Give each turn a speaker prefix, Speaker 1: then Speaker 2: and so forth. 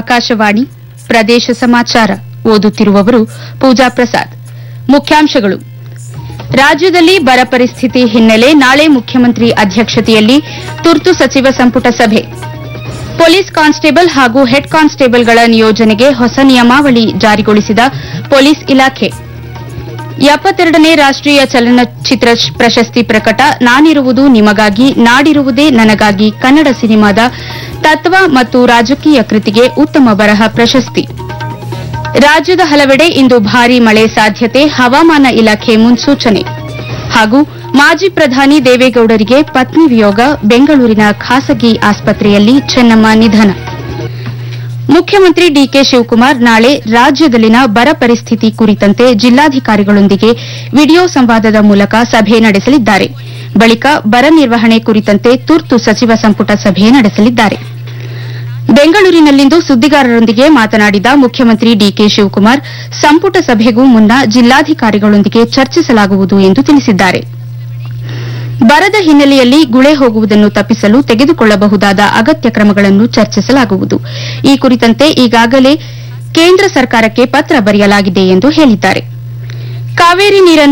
Speaker 1: ಆಕಾಶವಾಣಿ ಪ್ರದೇಶ ಸಮಾಚಾರ ಓದುತ್ತಿರುವವರು ಪೂಜಾ ಪ್ರಸಾದ್ ಮುಖ್ಯಾಂಶಗಳು ರಾಜ್ಯದಲ್ಲಿ ಬರ ಪರಿಸ್ಥಿತಿ ಹಿನ್ನೆಲೆ ನಾಳೆ ಮುಖ್ಯಮಂತ್ರಿ ಅಧ್ಯಕ್ಷತೆಯಲ್ಲಿ ತುರ್ತು ಸಚಿವ ಸಂಪುಟ ಸಭೆ ಪೊಲೀಸ್ ಕಾನ್ಸ್ಟೇಬಲ್ ಹಾಗೂ ಹೆಡ್ ಕಾನ್ಸ್ಟೇಬಲ್ಗಳ ನಿಯೋಜನೆಗೆ ಹೊಸ ನಿಯಮಾವಳಿ ಜಾರಿಗೊಳಿಸಿದ ಪೊಲೀಸ್ ಇಲಾಖೆ ಎಪ್ಪತ್ತೆರಡನೇ ರಾಷ್ಟೀಯ ಚಲನಚಿತ್ರ ಪ್ರಶಸ್ತಿ ಪ್ರಕಟ ನಾನಿರುವುದು ನಿಮಗಾಗಿ ನಾಡಿರುವುದೇ ನನಗಾಗಿ ಕನ್ನಡ ಸಿನಿಮಾದ ತತ್ವ ಮತ್ತು ರಾಜಕೀಯ ಕೃತಿಗೆ ಉತ್ತಮ ಬರಹ ಪ್ರಶಸ್ತಿ ರಾಜ್ಯದ ಹಲವೆಡೆ ಇಂದು ಭಾರೀ ಮಳೆ ಸಾಧ್ಯತೆ ಹವಾಮಾನ ಇಲಾಖೆ ಮುನ್ಸೂಚನೆ ಹಾಗೂ ಮಾಜಿ ಪ್ರಧಾನಿ ದೇವೇಗೌಡರಿಗೆ ಪತ್ನಿ ವಿಯೋಗ ಬೆಂಗಳೂರಿನ ಖಾಸಗಿ ಆಸ್ಪತ್ರೆಯಲ್ಲಿ ಚೆನ್ನಮ್ಮ ನಿಧನ ಮುಖ್ಯಮಂತ್ರಿ ಡಿಕೆ ಶಿವಕುಮಾರ್ ನಾಳೆ ರಾಜ್ಯದಲ್ಲಿನ ಬರ ಪರಿಸ್ಥಿತಿ ಕುರಿತಂತೆ ಜಿಲ್ಲಾಧಿಕಾರಿಗಳೊಂದಿಗೆ ವಿಡಿಯೋ ಸಂವಾದದ ಮೂಲಕ ಸಭೆ ನಡೆಸಲಿದ್ದಾರೆ ಬಳಿಕ ಬರ ನಿರ್ವಹಣೆ ಕುರಿತಂತೆ ತುರ್ತು ಸಚಿವ ಸಂಪುಟ ಸಭೆ ನಡೆಸಲಿದ್ದಾರೆ ಬೆಂಗಳೂರಿನಲ್ಲಿಂದು ಸುದ್ದಿಗಾರರೊಂದಿಗೆ ಮಾತನಾಡಿದ ಮುಖ್ಯಮಂತ್ರಿ ಡಿಕೆ ಶಿವಕುಮಾರ್ ಸಂಪುಟ ಸಭೆಗೂ ಮುನ್ನ ಜಿಲ್ಲಾಧಿಕಾರಿಗಳೊಂದಿಗೆ ಚರ್ಚಿಸಲಾಗುವುದು ಎಂದು ತಿಳಿಸಿದ್ದಾರೆ ಬರದ ಹಿನ್ನೆಲೆಯಲ್ಲಿ ಗುಳೆ ಹೋಗುವುದನ್ನು ತಪ್ಪಿಸಲು ತೆಗೆದುಕೊಳ್ಳಬಹುದಾದ ಅಗತ್ಯ ಕ್ರಮಗಳನ್ನು ಚರ್ಚಿಸಲಾಗುವುದು ಈ ಕುರಿತಂತೆ ಈಗಾಗಲೇ ಕೇಂದ್ರ ಸರ್ಕಾರಕ್ಕೆ ಪತ್ರ ಬರೆಯಲಾಗಿದೆ ಎಂದು ಹೇಳಿದ್ದಾರೆ ಕಾವೇರಿ ನೀರನ್ನು